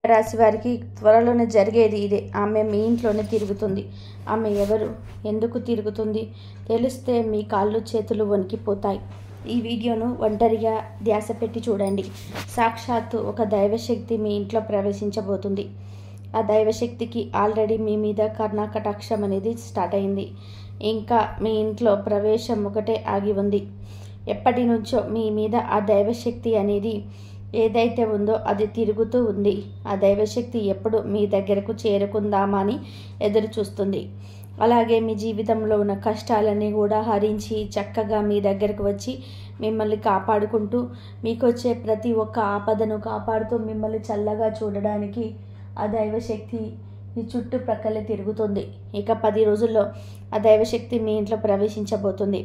రాశి వారికి త్వరలోనే జరిగేది ఇదే ఆమె మీ ఇంట్లోనే తిరుగుతుంది ఆమె ఎవరు ఎందుకు తిరుగుతుంది తెలిస్తే మీ కాళ్ళు చేతులు వణికిపోతాయి ఈ వీడియోను ఒంటరిగా ధ్యాస పెట్టి చూడండి సాక్షాత్తు ఒక దైవశక్తి మీ ఇంట్లో ప్రవేశించబోతుంది ఆ దైవశక్తికి ఆల్రెడీ మీ మీద కర్ణాకటాక్షం అనేది స్టార్ట్ అయింది ఇంకా మీ ఇంట్లో ప్రవేశం ఒకటే ఆగి ఉంది ఎప్పటి నుంచో మీ మీద ఆ దైవశక్తి అనేది ఏదైతే ఉందో అది తిరుగుతూ ఉంది ఆ దైవశక్తి ఎప్పుడు మీ దగ్గరకు చేరుకుందామా అని ఎదురు చూస్తుంది అలాగే మీ జీవితంలో ఉన్న కష్టాలన్నీ కూడా హరించి చక్కగా మీ దగ్గరకు వచ్చి మిమ్మల్ని కాపాడుకుంటూ మీకు వచ్చే ప్రతి ఒక్క ఆపదను కాపాడుతూ మిమ్మల్ని చల్లగా చూడడానికి ఆ దైవశక్తి మీ చుట్టుప్రక్కలే తిరుగుతుంది ఇక పది రోజుల్లో ఆ దైవశక్తి మీ ఇంట్లో ప్రవేశించబోతుంది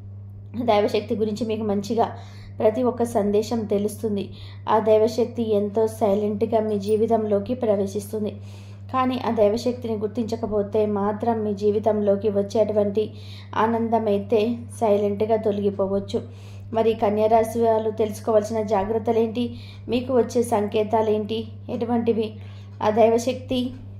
దైవశక్తి గురించి మీకు మంచిగా ప్రతి ఒక్క సందేశం తెలుస్తుంది ఆ దైవశక్తి ఎంతో సైలెంట్గా మీ జీవితంలోకి ప్రవేశిస్తుంది కానీ ఆ దైవశక్తిని గుర్తించకపోతే మాత్రం మీ జీవితంలోకి వచ్చేటువంటి ఆనందం అయితే సైలెంట్గా తొలగిపోవచ్చు మరి కన్యారాశి వాళ్ళు తెలుసుకోవాల్సిన జాగ్రత్తలు ఏంటి మీకు వచ్చే సంకేతాలు ఏంటి ఎటువంటివి ఆ దైవశక్తి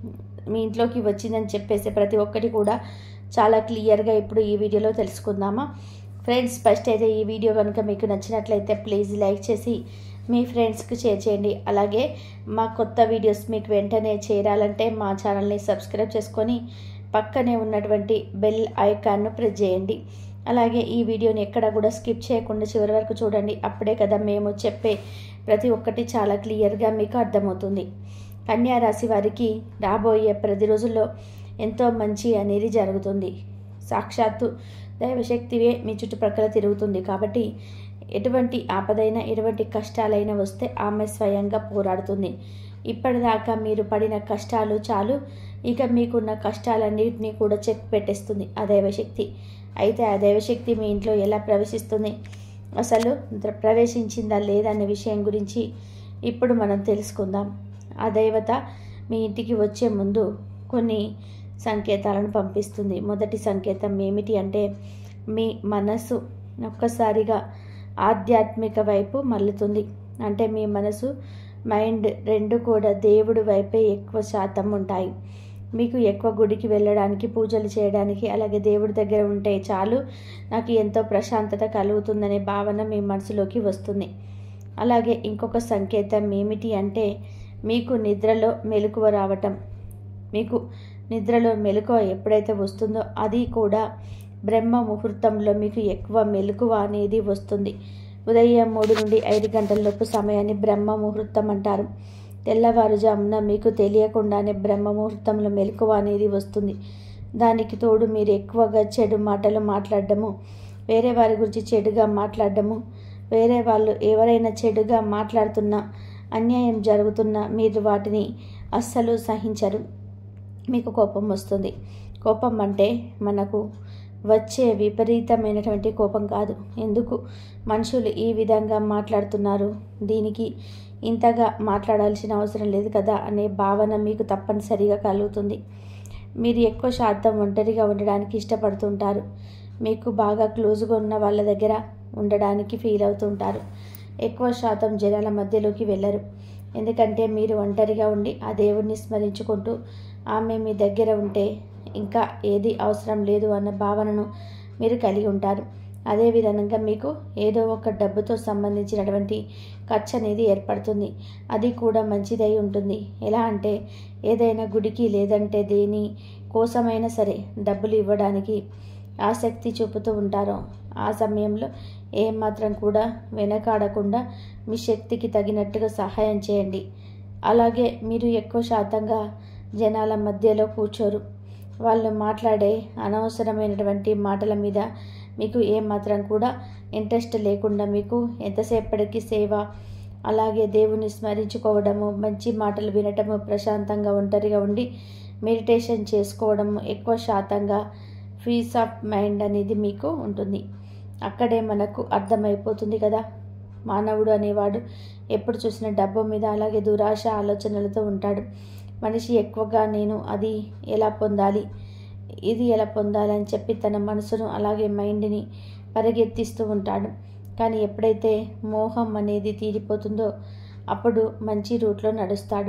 మీ ఇంట్లోకి వచ్చిందని చెప్పేసి ప్రతి ఒక్కటి కూడా చాలా క్లియర్గా ఇప్పుడు ఈ వీడియోలో తెలుసుకుందామా ఫ్రెండ్స్ ఫస్ట్ అయితే ఈ వీడియో కనుక మీకు నచ్చినట్లయితే ప్లీజ్ లైక్ చేసి మీ ఫ్రెండ్స్కి షేర్ చేయండి అలాగే మా కొత్త వీడియోస్ మీకు వెంటనే చేరాలంటే మా ఛానల్ని సబ్స్క్రైబ్ చేసుకొని పక్కనే ఉన్నటువంటి బెల్ ఐకాన్ను ప్రెస్ చేయండి అలాగే ఈ వీడియోని ఎక్కడ కూడా స్కిప్ చేయకుండా చివరి వరకు చూడండి అప్పుడే కదా మేము చెప్పే ప్రతి ఒక్కటి చాలా క్లియర్గా మీకు అర్థమవుతుంది కన్యా రాశి వారికి రాబోయే ప్రతి రోజుల్లో ఎంతో మంచి అనేది జరుగుతుంది సాక్షాత్తు దైవశక్తివే మీ చుట్టుప్రక్కల తిరుగుతుంది కాబట్టి ఎటువంటి ఆపదైన ఎటువంటి కష్టాలైనా వస్తే ఆమె స్వయంగా పోరాడుతుంది ఇప్పటిదాకా మీరు పడిన కష్టాలు చాలు ఇక మీకున్న కష్టాలన్నింటినీ కూడా చెక్ పెట్టేస్తుంది ఆ దైవశక్తి అయితే ఆ దైవశక్తి మీ ఇంట్లో ఎలా ప్రవేశిస్తుంది అసలు ప్రవేశించిందా లేదా అనే విషయం గురించి ఇప్పుడు మనం తెలుసుకుందాం ఆ దేవత మీ ఇంటికి వచ్చే ముందు కొన్ని సంకేతాలను పంపిస్తుంది మొదటి సంకేతం ఏమిటి అంటే మీ మనసు ఒక్కసారిగా ఆధ్యాత్మిక వైపు మల్లుతుంది అంటే మీ మనసు మైండ్ రెండు కూడా దేవుడి వైపే ఎక్కువ శాతం ఉంటాయి మీకు ఎక్కువ గుడికి వెళ్ళడానికి పూజలు చేయడానికి అలాగే దేవుడి దగ్గర ఉంటే చాలు నాకు ఎంతో ప్రశాంతత కలుగుతుందనే భావన మీ మనసులోకి వస్తుంది అలాగే ఇంకొక సంకేతం ఏమిటి అంటే మీకు నిద్రలో మెలకువ రావటం మీకు నిద్రలో మెలకువ ఎప్పుడైతే వస్తుందో అది కూడా బ్రహ్మ ముహూర్తంలో మీకు ఎక్కువ మెలకువ అనేది వస్తుంది ఉదయం మూడు నుండి ఐదు గంటలలోపు సమయాన్ని బ్రహ్మ ముహూర్తం అంటారు తెల్లవారుజామున మీకు తెలియకుండానే బ్రహ్మ ముహూర్తంలో మెలకువ అనేది వస్తుంది దానికి తోడు మీరు ఎక్కువగా చెడు మాటలు మాట్లాడడము వేరే వారి గురించి చెడుగా మాట్లాడడము వేరే వాళ్ళు ఎవరైనా చెడుగా మాట్లాడుతున్నా అన్యాయం జరుగుతున్నా మీరు వాటిని అస్సలు సహించరు మీకు కోపం వస్తుంది కోపం అంటే మనకు వచ్చే విపరీతమైనటువంటి కోపం కాదు ఎందుకు మనుషులు ఈ విధంగా మాట్లాడుతున్నారు దీనికి ఇంతగా మాట్లాడాల్సిన అవసరం లేదు కదా అనే భావన మీకు తప్పనిసరిగా కలుగుతుంది మీరు ఎక్కువ శాతం ఒంటరిగా ఉండడానికి ఇష్టపడుతుంటారు మీకు బాగా క్లోజ్గా ఉన్న వాళ్ళ దగ్గర ఉండడానికి ఫీల్ అవుతుంటారు ఎక్కువ శాతం జనాల మధ్యలోకి వెళ్ళరు ఎందుకంటే మీరు ఒంటరిగా ఉండి ఆ దేవుణ్ణి స్మరించుకుంటూ ఆమె మీ దగ్గర ఉంటే ఇంకా ఏది అవసరం లేదు అన్న భావనను మీరు కలిగి ఉంటారు అదేవిధంగా మీకు ఏదో ఒక డబ్బుతో సంబంధించినటువంటి ఖర్చు అనేది ఏర్పడుతుంది అది కూడా మంచిదై ఉంటుంది ఎలా అంటే ఏదైనా గుడికి లేదంటే దేని కోసమైనా సరే డబ్బులు ఇవ్వడానికి ఆసక్తి చూపుతూ ఉంటారో ఆ సమయంలో ఏమాత్రం కూడా వెనకాడకుండా మీ శక్తికి తగినట్టుగా సహాయం చేయండి అలాగే మీరు ఎక్కువ శాతంగా జనాల మధ్యలో కూర్చోరు వాళ్ళు మాట్లాడే అనవసరమైనటువంటి మాటల మీద మీకు ఏమాత్రం కూడా ఇంట్రెస్ట్ లేకుండా మీకు ఎంతసేపటికి సేవ అలాగే దేవుని స్మరించుకోవడము మంచి మాటలు వినటము ప్రశాంతంగా ఒంటరిగా ఉండి మెడిటేషన్ చేసుకోవడము ఎక్కువ శాతంగా పీస్ ఆఫ్ మైండ్ అనేది మీకు ఉంటుంది అక్కడే మనకు అర్థమైపోతుంది కదా మానవుడు అనేవాడు ఎప్పుడు చూసిన డబ్బు మీద అలాగే దురాశ ఆలోచనలతో ఉంటాడు మనిషి ఎక్కువగా నేను అది ఎలా పొందాలి ఇది ఎలా పొందాలి అని చెప్పి తన మనసును అలాగే మైండ్ని పరిగెత్తిస్తూ ఉంటాడు కానీ ఎప్పుడైతే మోహం అనేది తీరిపోతుందో అప్పుడు మంచి రూట్లో నడుస్తాడు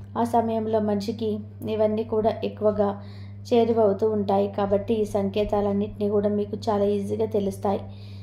ఆ సమయంలో మనిషికి ఇవన్నీ కూడా ఎక్కువగా చేరువవుతూ ఉంటాయి కాబట్టి ఈ సంకేతాలన్నింటినీ కూడా మీకు చాలా ఈజీగా తెలుస్తాయి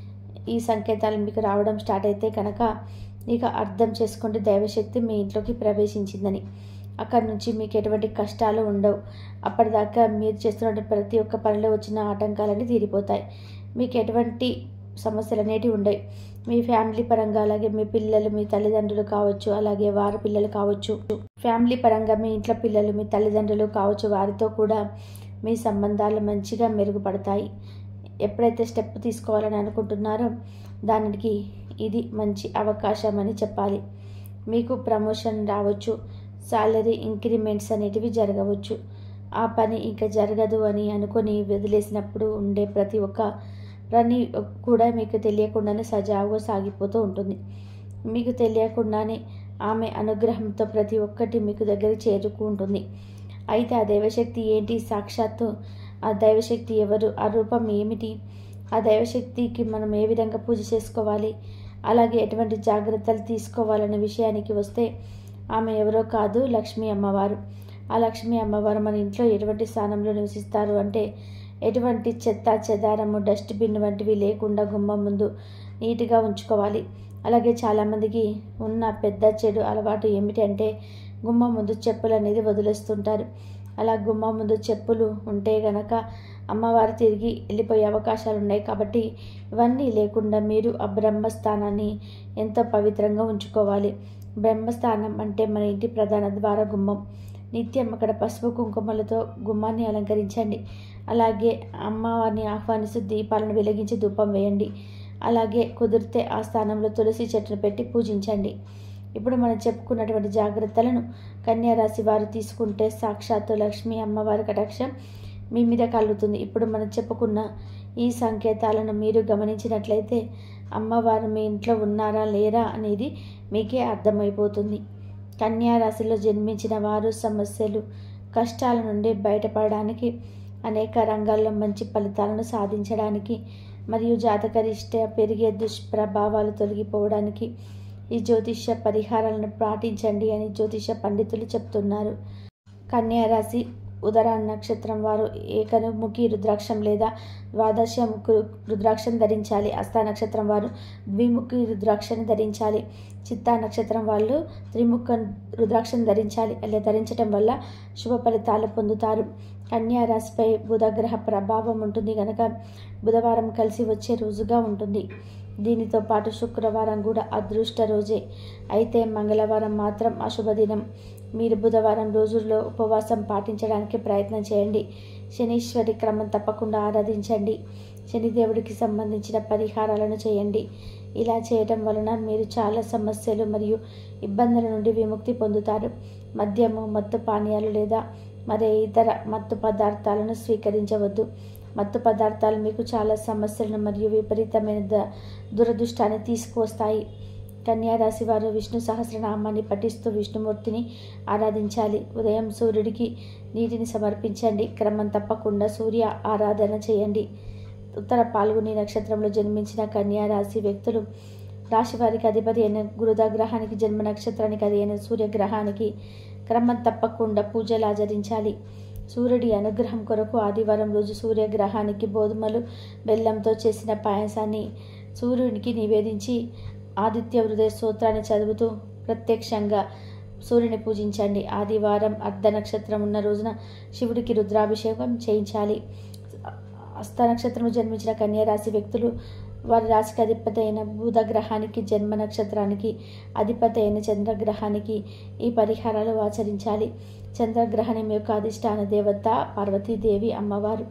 ఈ సంకేతాలు మీకు రావడం స్టార్ట్ అయితే కనుక ఇక అర్థం చేసుకోండి దైవశక్తి మీ ఇంట్లోకి ప్రవేశించిందని అక్కడి నుంచి మీకు ఎటువంటి కష్టాలు ఉండవు అప్పటిదాకా మీరు చేస్తున్న ప్రతి ఒక్క పనిలో వచ్చిన ఆటంకాలన్నీ తీరిపోతాయి మీకు ఎటువంటి సమస్యలు అనేటివి ఉండవు మీ ఫ్యామిలీ పరంగా అలాగే మీ పిల్లలు మీ తల్లిదండ్రులు కావచ్చు అలాగే వారి పిల్లలు కావచ్చు ఫ్యామిలీ పరంగా మీ ఇంట్లో పిల్లలు మీ తల్లిదండ్రులు కావచ్చు వారితో కూడా మీ సంబంధాలు మంచిగా మెరుగుపడతాయి ఎప్పుడైతే స్టెప్ తీసుకోవాలని అనుకుంటున్నారో దానికి ఇది మంచి అవకాశం అని చెప్పాలి మీకు ప్రమోషన్ రావచ్చు సాలరీ ఇంక్రిమెంట్స్ అనేటివి జరగవచ్చు ఆ పని ఇంకా జరగదు అని అనుకొని వదిలేసినప్పుడు ఉండే ప్రతి ఒక్క పని కూడా మీకు తెలియకుండానే సజావుగా సాగిపోతూ ఉంటుంది మీకు తెలియకుండానే ఆమె అనుగ్రహంతో ప్రతి ఒక్కటి మీకు దగ్గర చేరుకుంటుంది అయితే ఆ దైవశక్తి ఏంటి సాక్షాత్తు ఆ దైవశక్తి ఎవరు ఆ రూపం ఏమిటి ఆ దైవశక్తికి మనం ఏ విధంగా పూజ చేసుకోవాలి అలాగే ఎటువంటి జాగ్రత్తలు తీసుకోవాలనే విషయానికి వస్తే ఆమె ఎవరో కాదు లక్ష్మీ అమ్మవారు ఆ లక్ష్మీ అమ్మవారు మన ఇంట్లో ఎటువంటి స్థానంలో నివసిస్తారు అంటే ఎటువంటి చెత్త చెదారము డస్ట్బిన్ వంటివి లేకుండా గుమ్మం ముందు నీట్గా ఉంచుకోవాలి అలాగే చాలామందికి ఉన్న పెద్ద చెడు అలవాటు ఏమిటంటే గుమ్మం ముందు చెప్పులు అనేది వదిలేస్తుంటారు అలా గుమ్మం ముందు చెప్పులు ఉంటే గనక అమ్మవారు తిరిగి వెళ్ళిపోయే అవకాశాలు ఉన్నాయి కాబట్టి ఇవన్నీ లేకుండా మీరు ఆ బ్రహ్మస్థానాన్ని ఎంతో పవిత్రంగా ఉంచుకోవాలి బ్రహ్మస్థానం అంటే మన ఇంటి ప్రధాన ద్వార గుమ్మం నిత్యం అక్కడ పసుపు కుంకుమలతో గుమ్మాన్ని అలంకరించండి అలాగే అమ్మవారిని ఆహ్వానిస్తూ దీపాలను వెలిగించి ధూపం వేయండి అలాగే కుదిరితే ఆ స్థానంలో తులసి చెట్టును పెట్టి పూజించండి ఇప్పుడు మనం చెప్పుకున్నటువంటి జాగ్రత్తలను కన్యారాశి వారు తీసుకుంటే సాక్షాత్తు లక్ష్మీ అమ్మవారి కటాక్షం మీ మీద కలుగుతుంది ఇప్పుడు మనం చెప్పుకున్న ఈ సంకేతాలను మీరు గమనించినట్లయితే అమ్మవారు మీ ఇంట్లో ఉన్నారా లేరా అనేది మీకే అర్థమైపోతుంది కన్యా రాశిలో జన్మించిన వారు సమస్యలు కష్టాల నుండి బయటపడడానికి అనేక రంగాల్లో మంచి ఫలితాలను సాధించడానికి మరియు జాతకరిష్ట పెరిగే దుష్ప్రభావాలు తొలగిపోవడానికి ఈ జ్యోతిష్య పరిహారాలను పాటించండి అని జ్యోతిష పండితులు చెప్తున్నారు కన్యా రాశి ఉదర నక్షత్రం వారు ఏకముఖి రుద్రాక్షం లేదా ద్వాదశ ముఖి రుద్రాక్షం ధరించాలి అస్తా నక్షత్రం వారు ద్విముఖి రుద్రాక్షని ధరించాలి చిత్తా నక్షత్రం వాళ్ళు త్రిముఖ రుద్రాక్షం ధరించాలి అలా ధరించడం వల్ల శుభ ఫలితాలు పొందుతారు కన్యా రాశిపై బుధగ్రహ ప్రభావం ఉంటుంది కనుక బుధవారం కలిసి వచ్చే రోజుగా ఉంటుంది దీనితో పాటు శుక్రవారం కూడా అదృష్ట రోజే అయితే మంగళవారం మాత్రం అశుభదినం మీరు బుధవారం రోజుల్లో ఉపవాసం పాటించడానికి ప్రయత్నం చేయండి శనీశ్వరి క్రమం తప్పకుండా ఆరాధించండి శనిదేవుడికి సంబంధించిన పరిహారాలను చేయండి ఇలా చేయటం వలన మీరు చాలా సమస్యలు మరియు ఇబ్బందుల నుండి విముక్తి పొందుతారు మద్యము మత్తు పానీయాలు లేదా మరే ఇతర మత్తు పదార్థాలను స్వీకరించవద్దు మత్తు పదార్థాలు మీకు చాలా సమస్యలను మరియు విపరీతమైన ద- దురదృష్టాన్ని తీసుకువస్తాయి కన్యారాశి వారు విష్ణు సహస్రనామాన్ని పఠిస్తూ విష్ణుమూర్తిని ఆరాధించాలి ఉదయం సూర్యుడికి నీటిని సమర్పించండి క్రమం తప్పకుండా సూర్య ఆరాధన చేయండి ఉత్తర పాల్గొని నక్షత్రంలో జన్మించిన కన్యా రాశి వ్యక్తులు రాశి వారికి అధిపతి అయిన గురుద గ్రహానికి జన్మ నక్షత్రానికి అది అయిన సూర్యగ్రహానికి క్రమం తప్పకుండా పూజలు ఆచరించాలి సూర్యుడి అనుగ్రహం కొరకు ఆదివారం రోజు సూర్యగ్రహానికి గోధుమలు బెల్లంతో చేసిన పాయసాన్ని సూర్యునికి నివేదించి ఆదిత్య హృదయ స్తోత్రాన్ని చదువుతూ ప్రత్యక్షంగా సూర్యుని పూజించండి ఆదివారం అర్ధ నక్షత్రం ఉన్న రోజున శివుడికి రుద్రాభిషేకం చేయించాలి హస్త నక్షత్రం జన్మించిన కన్యా రాశి వ్యక్తులు వారి రాశికి అధిపతి అయిన బుధ గ్రహానికి జన్మ నక్షత్రానికి అధిపతి అయిన చంద్రగ్రహానికి ఈ పరిహారాలు ఆచరించాలి చంద్రగ్రహణం యొక్క అధిష్టాన దేవత పార్వతీదేవి అమ్మవారు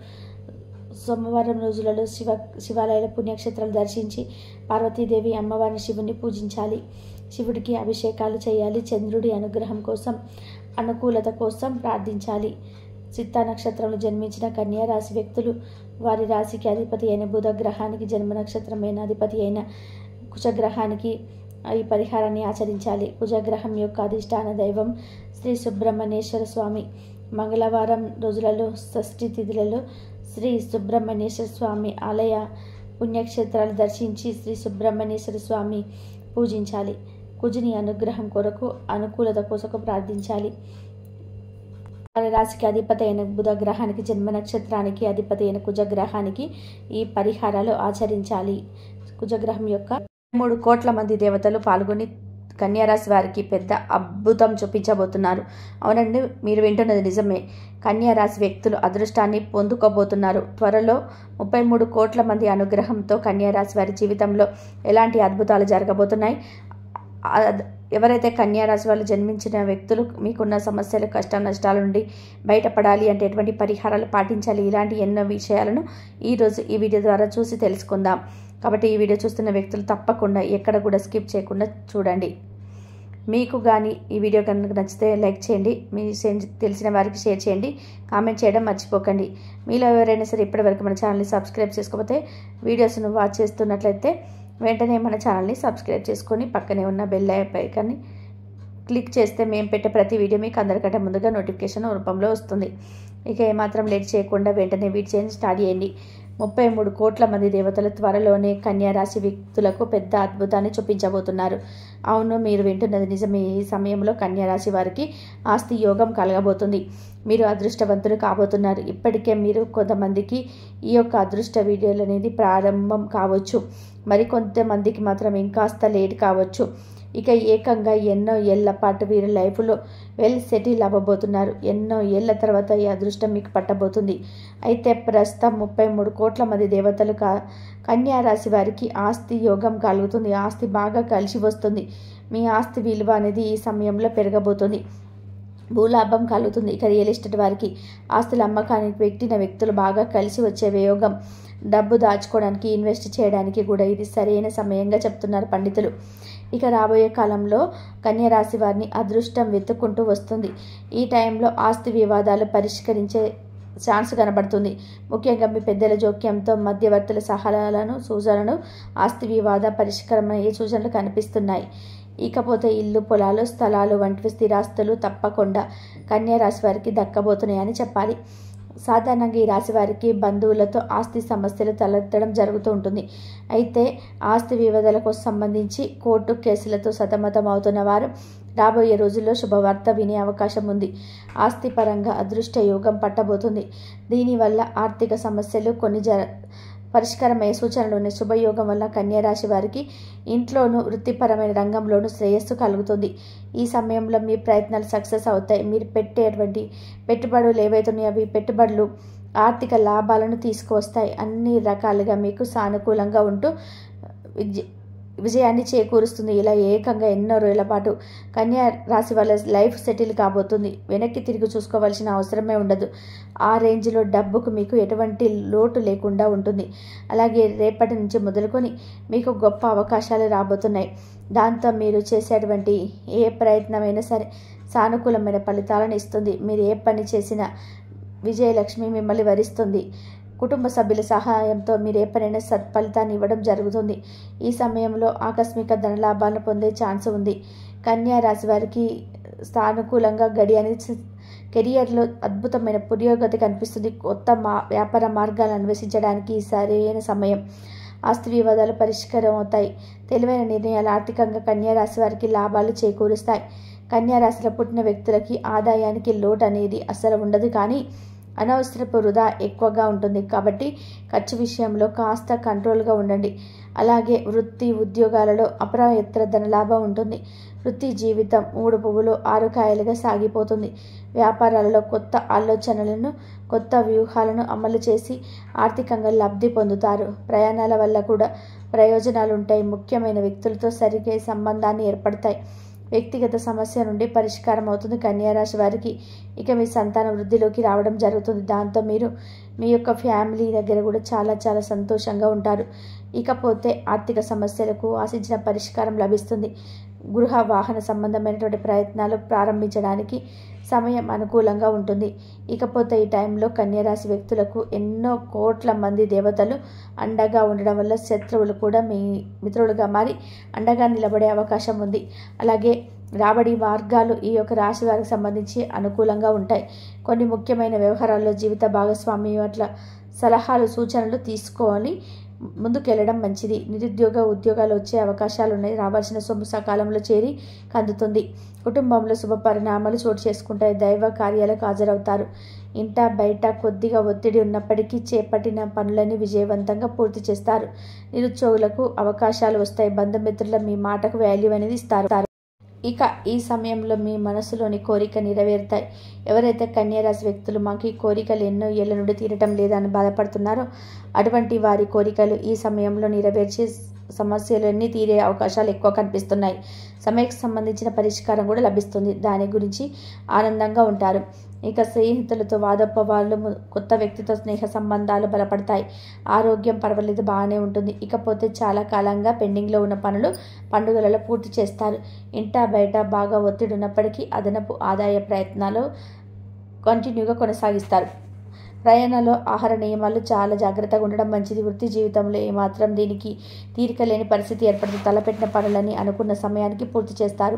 సోమవారం రోజులలో శివ శివాలయాల పుణ్యక్షేత్రాలు దర్శించి పార్వతీదేవి అమ్మవారిని శివుని పూజించాలి శివుడికి అభిషేకాలు చేయాలి చంద్రుడి అనుగ్రహం కోసం అనుకూలత కోసం ప్రార్థించాలి చిత్తా నక్షత్రంలో జన్మించిన కన్యా రాశి వ్యక్తులు వారి రాశికి అధిపతి అయిన బుధ గ్రహానికి జన్మ నక్షత్రమైన అధిపతి అయిన కుజగ్రహానికి ఈ పరిహారాన్ని ఆచరించాలి కుజగ్రహం యొక్క అధిష్టాన దైవం శ్రీ సుబ్రహ్మణ్యేశ్వర స్వామి మంగళవారం రోజులలో షష్ఠి తిథులలో శ్రీ సుబ్రహ్మణ్యేశ్వర స్వామి ఆలయ పుణ్యక్షేత్రాలు దర్శించి శ్రీ సుబ్రహ్మణ్యేశ్వర స్వామి పూజించాలి కుజుని అనుగ్రహం కొరకు అనుకూలత కొరకు ప్రార్థించాలి వారి రాశికి అధిపతి అయిన బుధ గ్రహానికి జన్మ నక్షత్రానికి అధిపతి అయిన కుజగ్రహానికి ఈ పరిహారాలు ఆచరించాలి కుజగ్రహం యొక్క మూడు కోట్ల మంది దేవతలు పాల్గొని కన్యారాశి వారికి పెద్ద అద్భుతం చూపించబోతున్నారు అవునండి మీరు వింటున్నది నిజమే కన్యారాశి వ్యక్తులు అదృష్టాన్ని పొందుకోబోతున్నారు త్వరలో ముప్పై మూడు కోట్ల మంది అనుగ్రహంతో కన్యారాశి వారి జీవితంలో ఎలాంటి అద్భుతాలు జరగబోతున్నాయి అద్- ఎవరైతే కన్యారాశి వాళ్ళు జన్మించిన వ్యక్తులు మీకున్న సమస్యలు కష్ట నష్టాల నుండి బయటపడాలి అంటే ఎటువంటి పరిహారాలు పాటించాలి ఇలాంటి ఎన్నో విషయాలను ఈరోజు ఈ వీడియో ద్వారా చూసి తెలుసుకుందాం కాబట్టి ఈ వీడియో చూస్తున్న వ్యక్తులు తప్పకుండా ఎక్కడ కూడా స్కిప్ చేయకుండా చూడండి మీకు కానీ ఈ వీడియో కనుక నచ్చితే లైక్ చేయండి మీ సెన్- తెలిసిన వారికి షేర్ చేయండి కామెంట్ చేయడం మర్చిపోకండి మీలో ఎవరైనా సరే ఇప్పటివరకు మన ఛానల్ని సబ్స్క్రైబ్ చేసుకోకపోతే వీడియోస్ను వాచ్ చేస్తున్నట్లయితే వెంటనే మన ఛానల్ని సబ్స్క్రైబ్ చేసుకొని పక్కనే ఉన్న బెల్ ఐకాన్ని క్లిక్ చేస్తే మేము పెట్టే ప్రతి వీడియో మీకు అందరికంటే ముందుగా నోటిఫికేషన్ రూపంలో వస్తుంది ఇక ఏమాత్రం లేట్ చేయకుండా వెంటనే వీడి చేయని స్టార్ట్ చేయండి ముప్పై మూడు కోట్ల మంది దేవతలు త్వరలోనే కన్యా రాశి వ్యక్తులకు పెద్ద అద్భుతాన్ని చూపించబోతున్నారు అవును మీరు వింటున్నది నిజమే ఈ సమయంలో కన్యా రాశి వారికి ఆస్తి యోగం కలగబోతుంది మీరు అదృష్టవంతులు కాబోతున్నారు ఇప్పటికే మీరు కొంతమందికి ఈ యొక్క అదృష్ట వీడియోలు అనేది ప్రారంభం కావచ్చు మరి కొంతమందికి మాత్రం ఇంకాస్త లేట్ కావచ్చు ఇక ఏకంగా ఎన్నో ఏళ్ల పాటు వీరి లైఫ్లో వెల్ సెటిల్ అవ్వబోతున్నారు ఎన్నో ఏళ్ల తర్వాత ఈ అదృష్టం మీకు పట్టబోతుంది అయితే ప్రస్తుతం ముప్పై మూడు కోట్ల మంది దేవతలు కా కన్యా రాశి వారికి ఆస్తి యోగం కలుగుతుంది ఆస్తి బాగా కలిసి వస్తుంది మీ ఆస్తి విలువ అనేది ఈ సమయంలో పెరగబోతుంది భూలాభం కలుగుతుంది ఇక రియల్ ఎస్టేట్ వారికి ఆస్తుల అమ్మకానికి పెట్టిన వ్యక్తులు బాగా కలిసి వచ్చే వియోగం డబ్బు దాచుకోవడానికి ఇన్వెస్ట్ చేయడానికి కూడా ఇది సరైన సమయంగా చెప్తున్నారు పండితులు ఇక రాబోయే కాలంలో కన్యా రాశి వారిని అదృష్టం వెతుక్కుంటూ వస్తుంది ఈ టైంలో ఆస్తి వివాదాలు పరిష్కరించే ఛాన్స్ కనబడుతుంది ముఖ్యంగా మీ పెద్దల జోక్యంతో మధ్యవర్తుల సలహాలను సూచనలు ఆస్తి వివాద పరిష్కారం అయ్యే సూచనలు కనిపిస్తున్నాయి ఇకపోతే ఇల్లు పొలాలు స్థలాలు వంటివి స్థిరాస్తులు తప్పకుండా కన్యా రాశి వారికి దక్కబోతున్నాయని చెప్పాలి సాధారణంగా ఈ రాశి వారికి బంధువులతో ఆస్తి సమస్యలు తలెత్తడం జరుగుతూ ఉంటుంది అయితే ఆస్తి వివాదాలకు సంబంధించి కోర్టు కేసులతో సతమతం అవుతున్న వారు రాబోయే రోజుల్లో శుభవార్త వినే అవకాశం ఉంది ఆస్తి పరంగా అదృష్ట యోగం పట్టబోతుంది దీనివల్ల ఆర్థిక సమస్యలు కొన్ని జ పరిష్కారమయ్యే సూచనలు ఉన్నాయి శుభయోగం వల్ల కన్యా రాశి వారికి ఇంట్లోనూ వృత్తిపరమైన రంగంలోనూ శ్రేయస్సు కలుగుతుంది ఈ సమయంలో మీ ప్రయత్నాలు సక్సెస్ అవుతాయి మీరు పెట్టేటువంటి పెట్టుబడులు ఏవైతున్నాయో అవి పెట్టుబడులు ఆర్థిక లాభాలను తీసుకువస్తాయి అన్ని రకాలుగా మీకు సానుకూలంగా ఉంటూ విజ విజయాన్ని చేకూరుస్తుంది ఇలా ఏకంగా ఎన్నో రోజుల పాటు కన్యా రాశి వాళ్ళ లైఫ్ సెటిల్ కాబోతుంది వెనక్కి తిరిగి చూసుకోవాల్సిన అవసరమే ఉండదు ఆ రేంజ్లో డబ్బుకు మీకు ఎటువంటి లోటు లేకుండా ఉంటుంది అలాగే రేపటి నుంచి మొదలుకొని మీకు గొప్ప అవకాశాలు రాబోతున్నాయి దాంతో మీరు చేసేటువంటి ఏ ప్రయత్నమైనా సరే సానుకూలమైన ఫలితాలను ఇస్తుంది మీరు ఏ పని చేసినా విజయలక్ష్మి మిమ్మల్ని వరిస్తుంది కుటుంబ సభ్యుల సహాయంతో మీరు ఏ పనైనా సత్ఫలితాన్ని ఇవ్వడం జరుగుతుంది ఈ సమయంలో ఆకస్మిక ధనలాభాలను పొందే ఛాన్స్ ఉంది కన్యా రాశి వారికి సానుకూలంగా గడి అనేది కెరియర్లో అద్భుతమైన పురోగతి కనిపిస్తుంది కొత్త మా వ్యాపార మార్గాలను అన్వేషించడానికి ఈ సరైన సమయం ఆస్తి వివాదాలు పరిష్కారం అవుతాయి తెలివైన నిర్ణయాలు ఆర్థికంగా కన్యా రాశి వారికి లాభాలు చేకూరుస్తాయి కన్యా రాశిలో పుట్టిన వ్యక్తులకి ఆదాయానికి లోటు అనేది అసలు ఉండదు కానీ అనవసరపు వృధా ఎక్కువగా ఉంటుంది కాబట్టి ఖర్చు విషయంలో కాస్త కంట్రోల్గా ఉండండి అలాగే వృత్తి ఉద్యోగాలలో అప్రయత్న ధనలాభం ఉంటుంది వృత్తి జీవితం మూడు పువ్వులు ఆరు కాయలుగా సాగిపోతుంది వ్యాపారాలలో కొత్త ఆలోచనలను కొత్త వ్యూహాలను అమలు చేసి ఆర్థికంగా లబ్ధి పొందుతారు ప్రయాణాల వల్ల కూడా ప్రయోజనాలు ఉంటాయి ముఖ్యమైన వ్యక్తులతో సరిగే సంబంధాన్ని ఏర్పడతాయి వ్యక్తిగత సమస్య నుండి పరిష్కారం అవుతుంది కన్యారాశి వారికి ఇక మీ సంతాన వృద్ధిలోకి రావడం జరుగుతుంది దాంతో మీరు మీ యొక్క ఫ్యామిలీ దగ్గర కూడా చాలా చాలా సంతోషంగా ఉంటారు ఇకపోతే ఆర్థిక సమస్యలకు ఆశించిన పరిష్కారం లభిస్తుంది గృహ వాహన సంబంధమైనటువంటి ప్రయత్నాలు ప్రారంభించడానికి సమయం అనుకూలంగా ఉంటుంది ఇకపోతే ఈ టైంలో కన్యరాశి వ్యక్తులకు ఎన్నో కోట్ల మంది దేవతలు అండగా ఉండడం వల్ల శత్రువులు కూడా మీ మిత్రులుగా మారి అండగా నిలబడే అవకాశం ఉంది అలాగే రాబడి మార్గాలు ఈ యొక్క రాశి వారికి సంబంధించి అనుకూలంగా ఉంటాయి కొన్ని ముఖ్యమైన వ్యవహారాల్లో జీవిత భాగస్వామి అట్లా సలహాలు సూచనలు తీసుకోవాలి ముందుకెళ్ళడం మంచిది నిరుద్యోగ ఉద్యోగాలు వచ్చే అవకాశాలు ఉన్నాయి రావాల్సిన సొమ్ము సకాలంలో చేరి కందుతుంది కుటుంబంలో శుభ పరిణామాలు చోటు చేసుకుంటాయి దైవ కార్యాలకు హాజరవుతారు ఇంట బయట కొద్దిగా ఒత్తిడి ఉన్నప్పటికీ చేపట్టిన పనులన్నీ విజయవంతంగా పూర్తి చేస్తారు నిరుద్యోగులకు అవకాశాలు వస్తాయి బంధుమిత్రుల మీ మాటకు వాల్యూ అనేది ఇస్తారు ఇక ఈ సమయంలో మీ మనసులోని కోరిక నెరవేరుతాయి ఎవరైతే కన్యారాశి వ్యక్తులు మాకు ఈ కోరికలు ఎన్నో ఏళ్ల నుండి తీరటం లేదని బాధపడుతున్నారో అటువంటి వారి కోరికలు ఈ సమయంలో నెరవేర్చే సమస్యలన్నీ తీరే అవకాశాలు ఎక్కువ కనిపిస్తున్నాయి సమయకు సంబంధించిన పరిష్కారం కూడా లభిస్తుంది దాని గురించి ఆనందంగా ఉంటారు ఇక స్నేహితులతో వాదోపవాళ్ళు కొత్త వ్యక్తితో స్నేహ సంబంధాలు బలపడతాయి ఆరోగ్యం పర్వాలేదు బాగానే ఉంటుంది ఇకపోతే చాలా కాలంగా పెండింగ్లో ఉన్న పనులు పండుగలలో పూర్తి చేస్తారు ఇంట బయట బాగా ఒత్తిడి ఉన్నప్పటికీ అదనపు ఆదాయ ప్రయత్నాలు కంటిన్యూగా కొనసాగిస్తారు ప్రయాణంలో ఆహార నియమాలు చాలా జాగ్రత్తగా ఉండడం మంచిది వృత్తి జీవితంలో ఏమాత్రం దీనికి తీరిక లేని పరిస్థితి ఏర్పడుతుంది తలపెట్టిన పనులని అనుకున్న సమయానికి పూర్తి చేస్తారు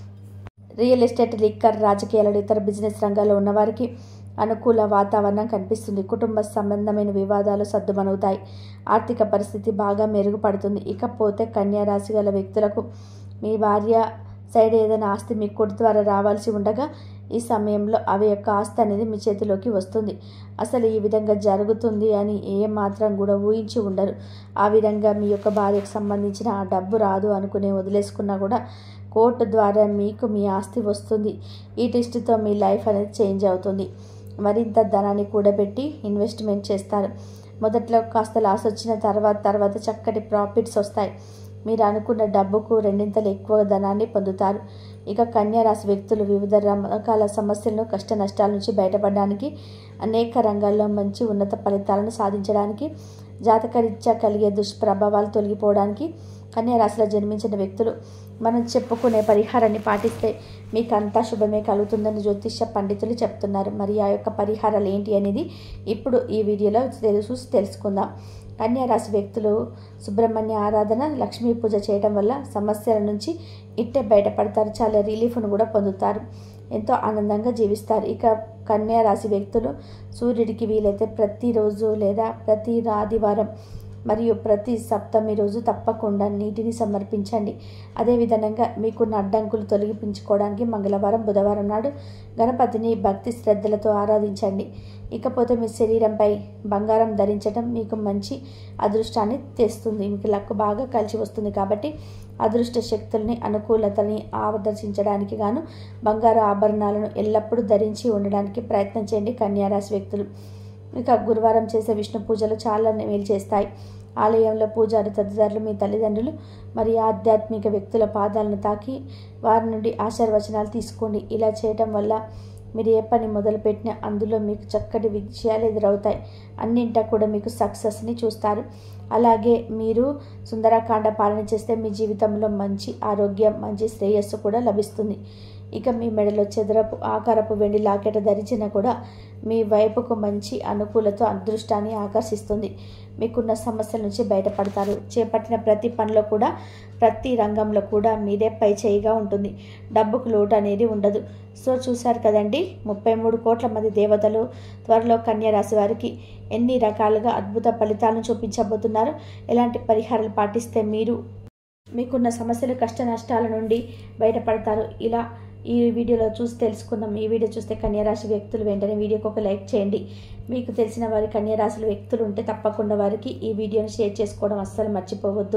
రియల్ ఎస్టేట్ లిక్కర్ రాజకీయాలు ఇతర బిజినెస్ రంగాల్లో ఉన్నవారికి అనుకూల వాతావరణం కనిపిస్తుంది కుటుంబ సంబంధమైన వివాదాలు సర్దుమణుగుతాయి ఆర్థిక పరిస్థితి బాగా మెరుగుపడుతుంది ఇకపోతే కన్యా రాశి గల వ్యక్తులకు మీ భార్య సైడ్ ఏదైనా ఆస్తి మీ కొడుకు ద్వారా రావాల్సి ఉండగా ఈ సమయంలో అవి యొక్క ఆస్తి అనేది మీ చేతిలోకి వస్తుంది అసలు ఈ విధంగా జరుగుతుంది అని ఏ మాత్రం కూడా ఊహించి ఉండరు ఆ విధంగా మీ యొక్క భార్యకు సంబంధించిన ఆ డబ్బు రాదు అనుకునే వదిలేసుకున్నా కూడా కోర్టు ద్వారా మీకు మీ ఆస్తి వస్తుంది ఈ టెస్ట్తో మీ లైఫ్ అనేది చేంజ్ అవుతుంది మరింత ధనాన్ని కూడబెట్టి ఇన్వెస్ట్మెంట్ చేస్తారు మొదట్లో కాస్త లాస్ వచ్చిన తర్వాత తర్వాత చక్కటి ప్రాఫిట్స్ వస్తాయి మీరు అనుకున్న డబ్బుకు రెండింతలు ఎక్కువ ధనాన్ని పొందుతారు ఇక కన్యా రాశి వ్యక్తులు వివిధ రకాల సమస్యలను కష్ట నష్టాల నుంచి బయటపడడానికి అనేక రంగాల్లో మంచి ఉన్నత ఫలితాలను సాధించడానికి జాతకరీత్యా కలిగే దుష్ప్రభావాలు తొలగిపోవడానికి కన్యా రాశిలో జన్మించిన వ్యక్తులు మనం చెప్పుకునే పరిహారాన్ని పాటిస్తే మీకు అంతా శుభమే కలుగుతుందని జ్యోతిష పండితులు చెప్తున్నారు మరి ఆ యొక్క పరిహారాలు ఏంటి అనేది ఇప్పుడు ఈ వీడియోలో చూసి తెలుసుకుందాం కన్యా రాశి వ్యక్తులు సుబ్రహ్మణ్య ఆరాధన లక్ష్మీ పూజ చేయడం వల్ల సమస్యల నుంచి ఇట్టే బయటపడతారు చాలా రిలీఫ్ను కూడా పొందుతారు ఎంతో ఆనందంగా జీవిస్తారు ఇక కన్యా రాశి వ్యక్తులు సూర్యుడికి వీలైతే ప్రతిరోజు లేదా ప్రతి ఆదివారం మరియు ప్రతి సప్తమి రోజు తప్పకుండా నీటిని సమర్పించండి అదేవిధంగా మీకున్న అడ్డంకులు తొలగించుకోవడానికి మంగళవారం బుధవారం నాడు గణపతిని భక్తి శ్రద్ధలతో ఆరాధించండి ఇకపోతే మీ శరీరంపై బంగారం ధరించడం మీకు మంచి అదృష్టాన్ని తెస్తుంది మీకు లక్ బాగా కలిసి వస్తుంది కాబట్టి అదృష్ట శక్తుల్ని అనుకూలతని ఆదర్శించడానికి గాను బంగారు ఆభరణాలను ఎల్లప్పుడూ ధరించి ఉండడానికి ప్రయత్నం చేయండి కన్యారాశి వ్యక్తులు ఇక గురువారం చేసే విష్ణు పూజలు చాలా మేలు చేస్తాయి ఆలయంలో పూజారి తదితరులు మీ తల్లిదండ్రులు మరియు ఆధ్యాత్మిక వ్యక్తుల పాదాలను తాకి వారి నుండి ఆశీర్వచనాలు తీసుకోండి ఇలా చేయటం వల్ల మీరు ఏ పని మొదలుపెట్టినా అందులో మీకు చక్కటి విజయాలు ఎదురవుతాయి అన్నింటా కూడా మీకు సక్సెస్ని చూస్తారు అలాగే మీరు సుందరకాండ పాలన చేస్తే మీ జీవితంలో మంచి ఆరోగ్యం మంచి శ్రేయస్సు కూడా లభిస్తుంది ఇక మీ మెడలో చెదరపు ఆకారపు వెండి లాకెట్ ధరించినా కూడా మీ వైపుకు మంచి అనుకూలతో అదృష్టాన్ని ఆకర్షిస్తుంది మీకున్న సమస్యల నుంచి బయటపడతారు చేపట్టిన ప్రతి పనిలో కూడా ప్రతి రంగంలో కూడా మీదే పై చేయిగా ఉంటుంది డబ్బుకు లోటు అనేది ఉండదు సో చూశారు కదండి ముప్పై మూడు కోట్ల మంది దేవతలు త్వరలో కన్యా రాశి వారికి ఎన్ని రకాలుగా అద్భుత ఫలితాలను చూపించబోతున్నారు ఎలాంటి పరిహారాలు పాటిస్తే మీరు మీకున్న సమస్యలు కష్ట నష్టాల నుండి బయటపడతారు ఇలా ఈ వీడియోలో చూసి తెలుసుకుందాం ఈ వీడియో చూస్తే కన్యారాశి వ్యక్తులు వెంటనే వీడియోకి ఒక లైక్ చేయండి మీకు తెలిసిన వారి కన్యారాశుల వ్యక్తులు ఉంటే తప్పకుండా వారికి ఈ వీడియోని షేర్ చేసుకోవడం అస్సలు మర్చిపోవద్దు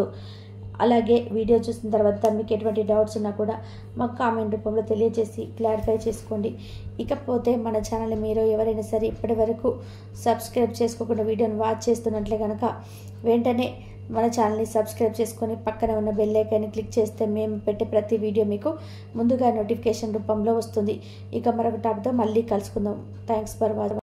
అలాగే వీడియో చూసిన తర్వాత మీకు ఎటువంటి డౌట్స్ ఉన్నా కూడా మాకు కామెంట్ రూపంలో తెలియజేసి క్లారిఫై చేసుకోండి ఇకపోతే మన ఛానల్ మీరు ఎవరైనా సరే ఇప్పటి వరకు సబ్స్క్రైబ్ చేసుకోకుండా వీడియోని వాచ్ చేస్తున్నట్లే కనుక వెంటనే మన ఛానల్ని సబ్స్క్రైబ్ చేసుకొని పక్కన ఉన్న బెల్ ఐకాన్ని క్లిక్ చేస్తే మేము పెట్టే ప్రతి వీడియో మీకు ముందుగా నోటిఫికేషన్ రూపంలో వస్తుంది ఇక మరొక టాపిక్తో మళ్ళీ కలుసుకుందాం థ్యాంక్స్ ఫర్ వాచింగ్